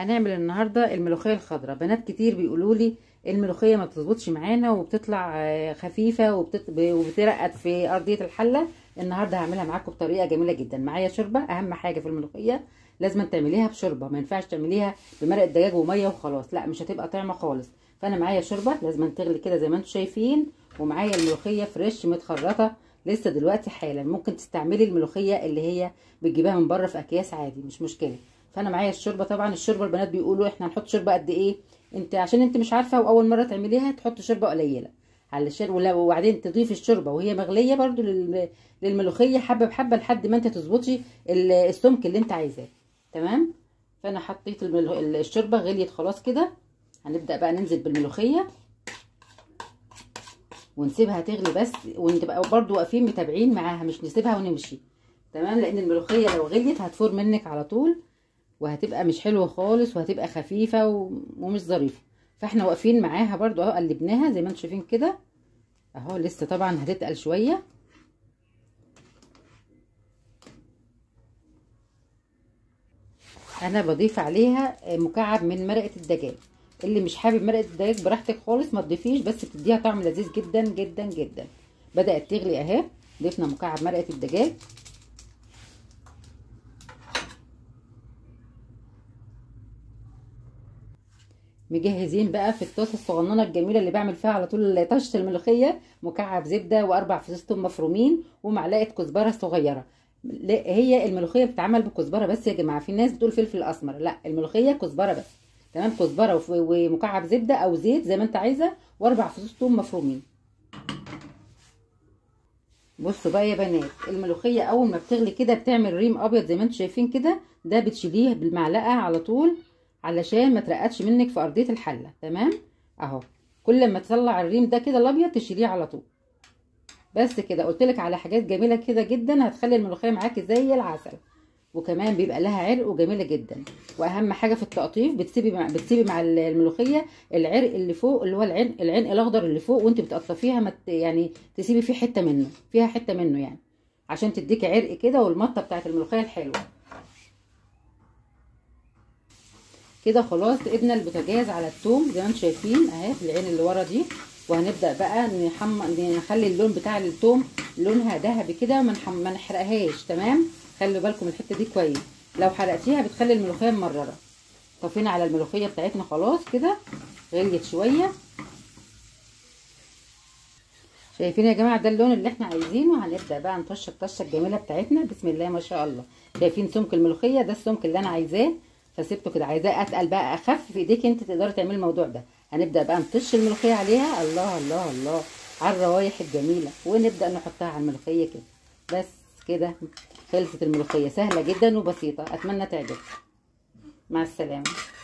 هنعمل النهارده الملوخيه الخضراء بنات كتير بيقولوا لي الملوخيه ما بتظبطش معانا وبتطلع آه، خفيفه وبتت... وبترقد في ارضيه الحله النهارده هعملها معاكم بطريقه جميله جدا معايا شوربه اهم حاجه في الملوخيه لازم تعمليها بشوربه ما ينفعش تعمليها بمرق دجاج وميه وخلاص لا مش هتبقى طعمه خالص فانا معايا شوربه لازم تغلي كده زي ما انتم شايفين ومعايا الملوخيه فريش متخرطه لسه دلوقتي حالا ممكن تستعملي الملوخيه اللي هي بتجيبها من بره في اكياس عادي مش مشكله فانا معايا الشوربه طبعا الشوربه البنات بيقولوا احنا هنحط شوربه قد ايه انت عشان انت مش عارفه واول مره تعمليها تحط شوربه قليله علشان ولا وبعدين تضيفي الشوربه وهي مغليه برده لل... للملوخيه حبه بحبه لحد ما انت تظبطي ال- السمك اللي انت عايزاه تمام فانا حطيت الملو... الشوربه غليت خلاص كده هنبدا بقى ننزل بالملوخيه ونسيبها تغلي بس ونبقى برضو واقفين متابعين معاها مش نسيبها ونمشي تمام لان الملوخيه لو غليت هتفور منك على طول وهتبقى مش حلوه خالص وهتبقى خفيفه و... ومش ظريفه فاحنا واقفين معاها برضو اهو قلبناها زي ما انتم شايفين كده اهو لسه طبعا هتتقل شويه انا بضيف عليها مكعب من مرقه الدجاج اللي مش حابب مرقه الدجاج براحتك خالص ما تضيفيش بس بتديها طعم لذيذ جدا جدا جدا بدات تغلي اهي ضفنا مكعب مرقه الدجاج مجهزين بقى في الطاسه الصغننه الجميله اللي بعمل فيها على طول طشه الملوخيه مكعب زبده واربع فصوص توم مفرومين ومعلقه كزبره صغيره هي الملوخيه بتتعمل بكزبره بس يا جماعه في ناس بتقول فلفل اسمر لا الملوخيه كزبره بس تمام كزبره ومكعب زبده او زيت زي ما انت عايزه واربع فصوص توم مفرومين بصوا بقى يا بنات الملوخيه اول ما بتغلي كده بتعمل ريم ابيض زي ما انتم شايفين كده ده بتشيليه بالمعلقه على طول علشان ما ترقدش منك في ارضيه الحله تمام اهو كل ما تطلع الريم ده كده الابيض تشيليه على طول بس كده قلت لك على حاجات جميله كده جدا هتخلي الملوخيه معاكي زي العسل وكمان بيبقى لها عرق وجميله جدا واهم حاجه في التقطيف بتسيبي مع بتسيبي مع الملوخيه العرق اللي فوق اللي هو العرق العنق الاخضر اللي فوق وانت بتقطفيها مت يعني تسيبي فيه حته منه فيها حته منه يعني عشان تديكي عرق كده والمطه بتاعت الملوخيه الحلوه كده خلاص قدنا البوتاجاز على التوم زي ما انتم شايفين اهي في العين اللي ورا دي وهنبدا بقى نحمر نخلي اللون بتاع التوم لونها ذهبي كده ما ما نحرقهاش تمام خلوا بالكم الحته دي كويس لو حرقتيها بتخلي الملوخيه مرره طفينا على الملوخيه بتاعتنا خلاص كده غليت شويه شايفين يا جماعه ده اللون اللي احنا عايزينه هنبدا بقى نطش الطشه الجميله بتاعتنا بسم الله ما شاء الله شايفين سمك الملوخيه ده السمك اللي انا عايزاه فسيبته كده عايزاه اتقل بقى اخف في ايديك انت تقدري تعملي الموضوع ده هنبدا بقى نطش الملوخيه عليها الله الله الله على الروايح الجميله ونبدا نحطها على الملوخيه كده بس كده خلصت الملوخيه سهله جدا وبسيطه اتمنى تعجبكم مع السلامه